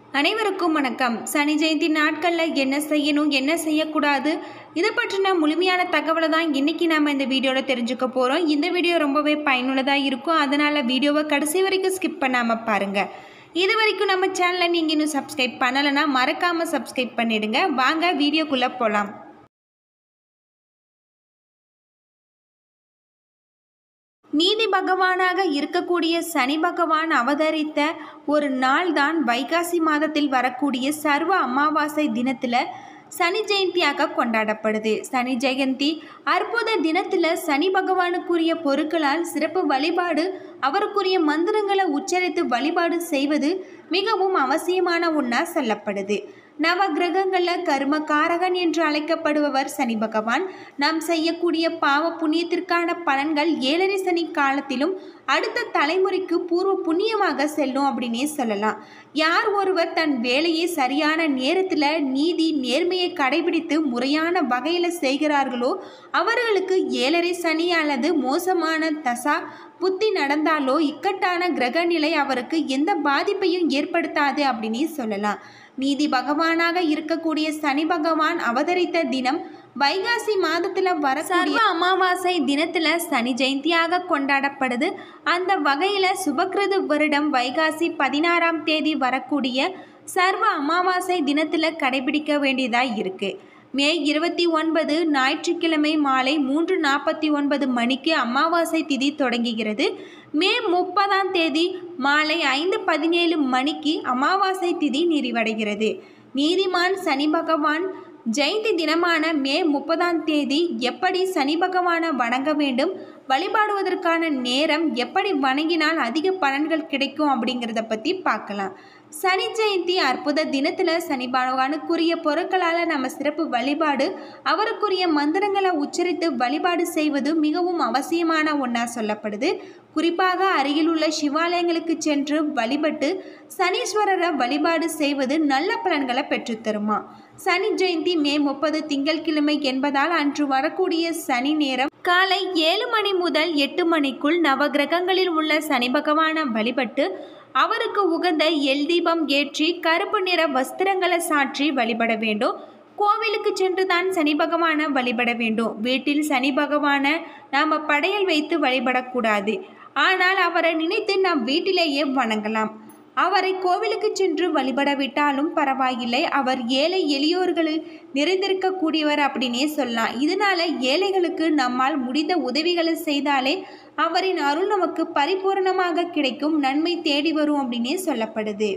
அனைவருக்கும் வணக்கம் சனி ஜெயந்தி நாட்களில் என்ன செய்யணும் என்ன செய்யக்கூடாது இதை பற்றின முழுமையான தகவலை தான் இன்றைக்கி நம்ம இந்த வீடியோவில் தெரிஞ்சுக்க போகிறோம் இந்த வீடியோ ரொம்பவே பயனுள்ளதாக இருக்கும் அதனால் வீடியோவை கடைசி வரைக்கும் ஸ்கிப் பண்ணாமல் பாருங்கள் இது வரைக்கும் நம்ம சேனலை நீங்கள் இன்னும் சப்ஸ்கிரைப் பண்ணலைன்னா மறக்காமல் சப்ஸ்கிரைப் பண்ணிடுங்க வாங்க வீடியோக்குள்ளே போகலாம் நீதி பகவானாக இருக்கக்கூடிய சனி பகவான் அவதரித்த ஒரு நாள் தான் வைகாசி மாதத்தில் வரக்கூடிய சர்வ அமாவாசை தினத்தில் சனி ஜெயந்தியாக கொண்டாடப்படுது சனி ஜெயந்தி அற்புத தினத்தில் சனி பகவானுக்குரிய பொருட்களால் சிறப்பு வழிபாடு அவருக்குரிய மந்திரங்களை உச்சரித்து வழிபாடு செய்வது மிகவும் அவசியமான ஒன்றா சொல்லப்படுது நவ கிரகங்களில் கர்ம காரகன் என்று அழைக்கப்படுபவர் சனி பகவான் நாம் செய்யக்கூடிய பாவ புண்ணியத்திற்கான பலன்கள் ஏழரை சனி காலத்திலும் அடுத்த தலைமுறைக்கு பூர்வ புண்ணியமாக செல்லும் அப்படின்னே சொல்லலாம் யார் ஒருவர் தன் வேலையை சரியான நேரத்தில் நீதி நேர்மையை கடைபிடித்து முறையான வகையில் செய்கிறார்களோ அவர்களுக்கு ஏழரை சனி அல்லது மோசமான தசா புத்தி நடந்தாலோ இக்கட்டான கிரக நிலை அவருக்கு எந்த பாதிப்பையும் ஏற்படுத்தாது அப்படின்னே சொல்லலாம் நீதி பகவானாக இருக்கக்கூடிய சனி பகவான் அவதரித்த தினம் வைகாசி மாதத்தில் வர சர்வ அமாவாசை தினத்தில் சனி ஜெயந்தியாக கொண்டாடப்படுது அந்த வகையில் சுபக்கிருது வருடம் வைகாசி பதினாறாம் தேதி வரக்கூடிய சர்வ அமாவாசை தினத்தில் கடைபிடிக்க வேண்டியதாக இருக்குது மே இருபத்தி ஒன்பது ஞாயிற்றுக்கிழமை மாலை மூன்று நாற்பத்தி ஒன்பது மணிக்கு அமாவாசை திதி தொடங்குகிறது மே முப்பதாம் தேதி மாலை ஐந்து பதினேழு மணிக்கு அமாவாசை திதி நிறைவடைகிறது நீதிமான் சனி பகவான் ஜெயந்தி தினமான மே முப்பதாம் தேதி எப்படி சனி பகவானை வணங்க வேண்டும் வழிபாடுவதற்கான நேரம் எப்படி வணங்கினால் அதிக பலன்கள் கிடைக்கும் அப்படிங்கிறத பற்றி பார்க்கலாம் சனி ஜெயந்தி அற்புத தினத்தில் சனி பகவானுக்குரிய பொருட்களால் நம்ம சிறப்பு வழிபாடு அவருக்குரிய மந்திரங்களை உச்சரித்து வழிபாடு செய்வது மிகவும் அவசியமான ஒன்றா சொல்லப்படுது குறிப்பாக அருகில் உள்ள சிவாலயங்களுக்கு சென்று வழிபட்டு சனீஸ்வரரை வழிபாடு செய்வது நல்ல பலன்களை பெற்றுத்தருமா சனி ஜெயந்தி மே முப்பது திங்கட்கிழமை என்பதால் அன்று வரக்கூடிய சனி நேரம் காலை ஏழு மணி முதல் எட்டு மணிக்குள் நவகிரகங்களில் உள்ள சனி பகவானை வழிபட்டு அவருக்கு உகந்த எல் தீபம் ஏற்றி கருப்பு நிற வஸ்திரங்களை சாற்றி வழிபட வேண்டும் கோவிலுக்கு சென்று தான் சனி பகவானை வழிபட வேண்டும் வீட்டில் சனி பகவானை நாம் படையல் வைத்து வழிபடக்கூடாது ஆனால் அவரை நினைத்து நாம் வீட்டிலேயே வணங்கலாம் அவரை கோவிலுக்கு சென்று வழிபடவிட்டாலும் பரவாயில்லை அவர் ஏழை எளியோர்களில் நிறைந்திருக்கக்கூடியவர் அப்படின்னே சொல்லலாம் இதனால ஏழைகளுக்கு நம்மால் முடிந்த உதவிகளை செய்தாலே அவரின் அருள் நமக்கு பரிபூரணமாக கிடைக்கும் நன்மை தேடி வரும் அப்படின்னே சொல்லப்படுது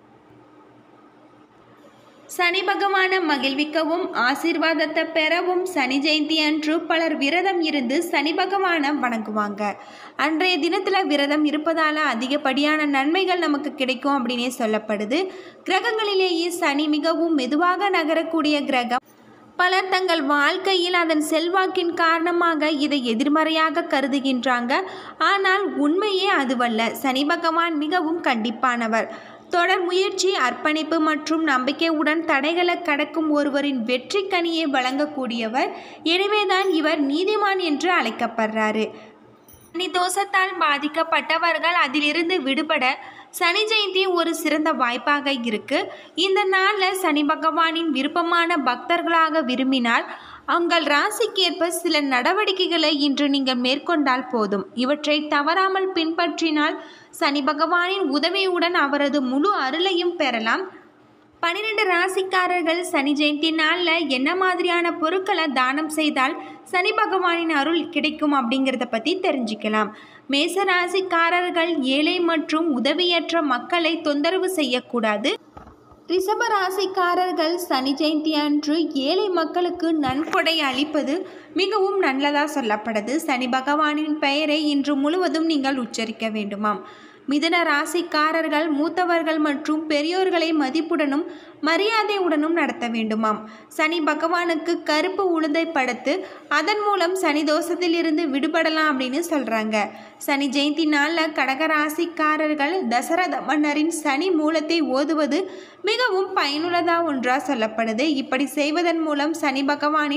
சனி பகவானை மகிழ்விக்கவும் ஆசீர்வாதத்தை பெறவும் சனி ஜெயந்தி அன்று பலர் விரதம் இருந்து சனி பகவானை வணங்குவாங்க அன்றைய தினத்தில் விரதம் இருப்பதால் அதிகப்படியான நன்மைகள் நமக்கு கிடைக்கும் அப்படின்னே சொல்லப்படுது கிரகங்களிலேயே சனி மிகவும் மெதுவாக நகரக்கூடிய கிரகம் பலர் தங்கள் வாழ்க்கையில் அதன் செல்வாக்கின் காரணமாக இதை எதிர்மறையாக கருதுகின்றாங்க ஆனால் உண்மையே அதுவல்ல சனி பகவான் மிகவும் கண்டிப்பானவர் தொடர் முயற்சி அர்ப்பணிப்பு மற்றும் நம்பிக்கையுடன் தடைகளை கடக்கும் ஒருவரின் வெற்றி கனியை வழங்கக்கூடியவர் எனவேதான் இவர் நீதிமான் என்று அழைக்கப்படுறாரு சனி தோஷத்தால் பாதிக்கப்பட்டவர்கள் அதிலிருந்து விடுபட சனி ஜெயந்தி ஒரு சிறந்த வாய்ப்பாக இருக்கு இந்த நாளில் சனி பகவானின் விருப்பமான பக்தர்களாக விரும்பினால் உங்கள் ராசிக்கேற்ப சில நடவடிக்கைகளை இன்று நீங்கள் மேற்கொண்டால் போதும் இவற்றை தவறாமல் பின்பற்றினால் சனி பகவானின் உதவியுடன் அவரது முழு அருளையும் பெறலாம் பன்னிரெண்டு ராசிக்காரர்கள் சனி ஜெயந்தி நாளில் என்ன மாதிரியான பொருட்களை தானம் செய்தால் சனி பகவானின் அருள் கிடைக்கும் அப்படிங்கிறத பற்றி தெரிஞ்சுக்கலாம் மேச ராசிக்காரர்கள் ஏழை மற்றும் உதவியற்ற மக்களை தொந்தரவு செய்யக்கூடாது ரிஷப ராசிக்காரர்கள் சனி ஜெயந்தி அன்று ஏழை மக்களுக்கு நன்கொடை அளிப்பது மிகவும் நல்லதாக சொல்லப்படுது சனி பகவானின் பெயரை இன்று முழுவதும் நீங்கள் உச்சரிக்க வேண்டுமாம் மிதுன ராசிக்காரர்கள் மூத்தவர்கள் மற்றும் பெரியோர்களை மதிப்புடனும் மரியாதையுடனும் நடத்த வேண்டுமாம் சனி பகவானுக்கு கருப்பு உளுந்தை படுத்து அதன் மூலம் சனி தோஷத்திலிருந்து விடுபடலாம் அப்படின்னு சொல்கிறாங்க சனி ஜெயந்தி நாளில் கடக ராசிக்காரர்கள் தசரத மன்னரின் சனி மூலத்தை ஓதுவது மிகவும் பயனுள்ளதாக ஒன்றாக சொல்லப்படுது இப்படி செய்வதன் மூலம் சனி பகவானின்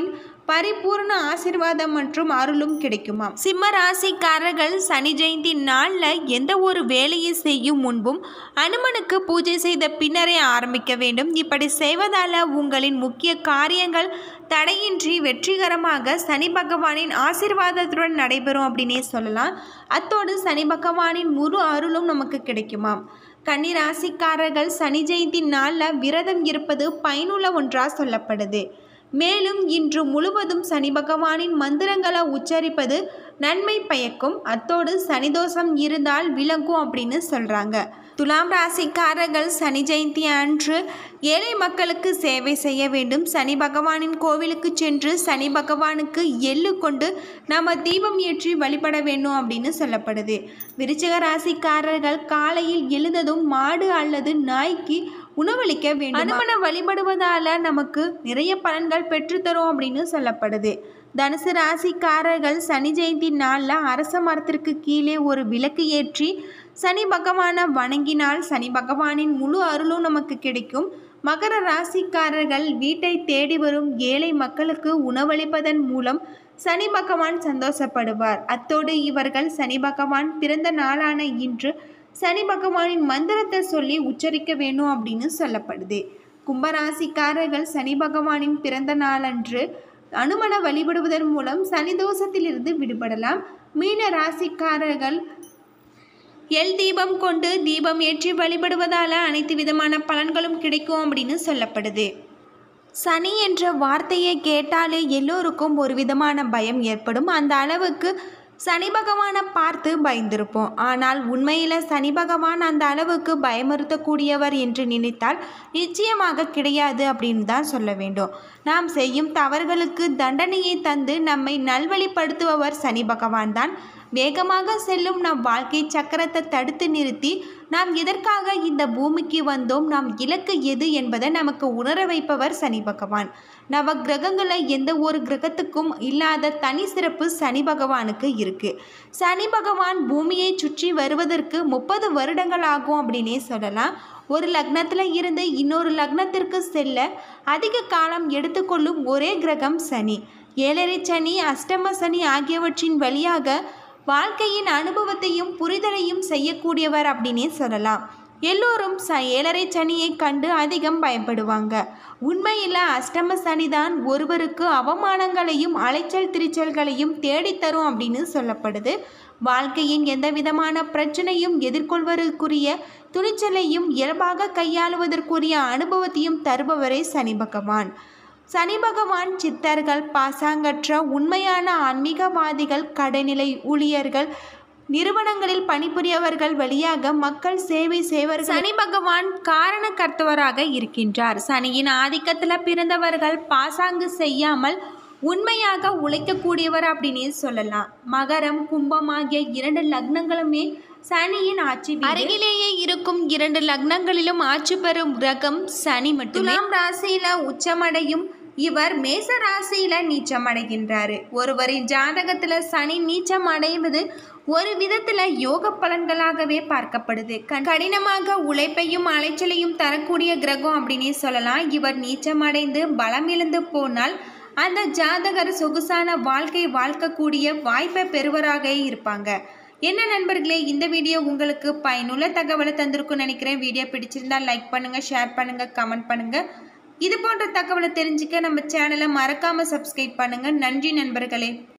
பரிபூர்ண ஆசிர்வாதம் மற்றும் அருளும் கிடைக்குமாம் சிம்ம ராசிக்காரர்கள் சனி ஜெயந்தி நாளில் எந்த ஒரு வேலையை செய்யும் முன்பும் அனுமனுக்கு பூஜை செய்த பின்னரே ஆரம்பிக்க வேண்டும் இப்படி செய்வதால் உங்களின் முக்கிய காரியங்கள் தடையின்றி வெற்றிகரமாக சனி பகவானின் ஆசிர்வாதத்துடன் நடைபெறும் அப்படின்னே சொல்லலாம் அத்தோடு சனி பகவானின் முழு அருளும் நமக்கு கிடைக்குமாம் கன்னி ராசிக்காரர்கள் சனி ஜெயந்தி நாளில் விரதம் இருப்பது பயனுள்ள ஒன்றாக சொல்லப்படுது மேலும் இன்று முழுவதும் சனி பகவானின் மந்திரங்களை உச்சரிப்பது நன்மை பயக்கும் அத்தோடு சனிதோஷம் இருந்தால் விலகும் அப்படின்னு சொல்கிறாங்க துலாம் ராசிக்காரர்கள் சனி ஜெயந்தி அன்று ஏழை மக்களுக்கு சேவை செய்ய வேண்டும் சனி பகவானின் கோவிலுக்கு சென்று சனி பகவானுக்கு எள்ளு கொண்டு நம்ம தீபம் ஏற்றி வழிபட வேண்டும் அப்படின்னு சொல்லப்படுது விருச்சிக ராசிக்காரர்கள் காலையில் எழுந்ததும் மாடு அல்லது நாய்க்கு உணவளிக்க வேண்டும் அனுமனை வழிபடுவதால நமக்கு நிறைய பலன்கள் பெற்றுத்தரும் அப்படின்னு சொல்லப்படுது தனுசு ராசிக்காரர்கள் சனி ஜெயந்தி நாளில் அரச மரத்திற்கு கீழே ஒரு விளக்கு ஏற்றி சனி பகவானை வணங்கினால் சனி பகவானின் முழு அருளும் நமக்கு கிடைக்கும் மகர ராசிக்காரர்கள் வீட்டை தேடி வரும் ஏழை மக்களுக்கு உணவளிப்பதன் மூலம் சனி பகவான் சந்தோஷப்படுவார் அத்தோடு இவர்கள் சனி பகவான் பிறந்த நாளான இன்று சனி பகவானின் மந்திரத்தை சொல்லி உச்சரிக்க வேணும் அப்படின்னு சொல்லப்படுது கும்பராசிக்காரர்கள் சனி பகவானின் பிறந்த நாளன்று அனுமனை வழிபடுவதன் மூலம் சனி தோஷத்திலிருந்து விடுபடலாம் மீன ராசிக்காரர்கள் எல் தீபம் கொண்டு தீபம் ஏற்றி வழிபடுவதால் அனைத்து விதமான பலன்களும் கிடைக்கும் அப்படின்னு சொல்லப்படுது சனி என்ற வார்த்தையை கேட்டாலே எல்லோருக்கும் ஒரு விதமான பயம் ஏற்படும் அந்த அளவுக்கு சனி பகவானை பார்த்து பயந்திருப்போம் ஆனால் உண்மையில் சனி பகவான் அந்த அளவுக்கு பயமுறுத்தக்கூடியவர் என்று நினைத்தால் நிச்சயமாக கிடையாது அப்படின்னு தான் சொல்ல வேண்டும் நாம் செய்யும் தவறுகளுக்கு தண்டனையை தந்து நம்மை நல்வழிப்படுத்துபவர் சனி பகவான் தான் வேகமாக செல்லும் நம் வாழ்க்கை சக்கரத்தை தடுத்து நிறுத்தி நாம் எதற்காக இந்த பூமிக்கு வந்தோம் நாம் இலக்கு எது என்பதை நமக்கு உணர வைப்பவர் சனி பகவான் நவ கிரகங்களில் எந்த ஒரு கிரகத்துக்கும் இல்லாத தனி சிறப்பு சனி பகவானுக்கு இருக்கு சனி பகவான் பூமியை சுற்றி வருவதற்கு முப்பது வருடங்கள் ஆகும் அப்படின்னே சொல்லலாம் ஒரு லக்னத்தில் இருந்து இன்னொரு லக்னத்திற்கு செல்ல அதிக காலம் எடுத்துக்கொள்ளும் ஒரே கிரகம் சனி ஏழரை சனி அஷ்டம சனி ஆகியவற்றின் வழியாக வாழ்க்கையின் அனுபவத்தையும் புரிதலையும் செய்யக்கூடியவர் அப்படின்னே சொல்லலாம் எல்லோரும் ச ஏழரை சனியை கண்டு அதிகம் பயப்படுவாங்க உண்மையில் அஷ்டம சனிதான் ஒருவருக்கு அவமானங்களையும் அலைச்சல் திரிச்சல்களையும் தேடித்தரும் அப்படின்னு சொல்லப்படுது வாழ்க்கையின் எந்த விதமான பிரச்சனையும் எதிர்கொள்வதற்குரிய துணிச்சலையும் இயல்பாக கையாளுவதற்குரிய அனுபவத்தையும் தருபவரே சனி பகவான் சனி பகவான் சித்தர்கள் பாசாங்கற்ற உண்மையான ஆன்மீகவாதிகள் கடைநிலை ஊழியர்கள் நிறுவனங்களில் பணிபுரியவர்கள் வழியாக மக்கள் சேவை செய்வர் சனி பகவான் காரணக்கர்த்தவராக இருக்கின்றார் சனியின் ஆதிக்கத்தில் பிறந்தவர்கள் பாசாங்கு செய்யாமல் உண்மையாக உழைக்கக்கூடியவர் அப்படின்னு சொல்லலாம் மகரம் கும்பம் ஆகிய இரண்டு லக்னங்களுமே சனியின் ஆட்சி வீடு. அருகிலேயே இருக்கும் இரண்டு லக்னங்களிலும் ஆட்சி பெறும் கிரகம் சனி மட்டுமே துலாம் ராசியில உச்சமடையும் இவர் மேச ராசியில நீச்சம் அடைகின்றாரு ஒருவரின் ஜாதகத்துல சனி நீச்சம் அடைவது ஒரு விதத்துல யோக பலன்களாகவே பார்க்கப்படுது க- கடினமாக உழைப்பையும் அலைச்சலையும் தரக்கூடிய கிரகம் அப்படின்னே சொல்லலாம் இவர் நீச்சம் அடைந்து பலம் இழந்து போனால் அந்த ஜாதகர் சொகுசான வாழ்க்கை வாழ்க்கக்கூடிய வாய்ப்பை பெறுவராக இருப்பாங்க என்ன நண்பர்களே இந்த வீடியோ உங்களுக்கு பயனுள்ள தகவலை தந்திருக்கும்னு நினைக்கிறேன் வீடியோ பிடிச்சிருந்தா லைக் பண்ணுங்க ஷேர் பண்ணுங்க கமெண்ட் பண்ணுங்க இது போன்ற தகவலை தெரிஞ்சுக்க நம்ம சேனலை மறக்காம சப்ஸ்கிரைப் பண்ணுங்க நன்றி நண்பர்களே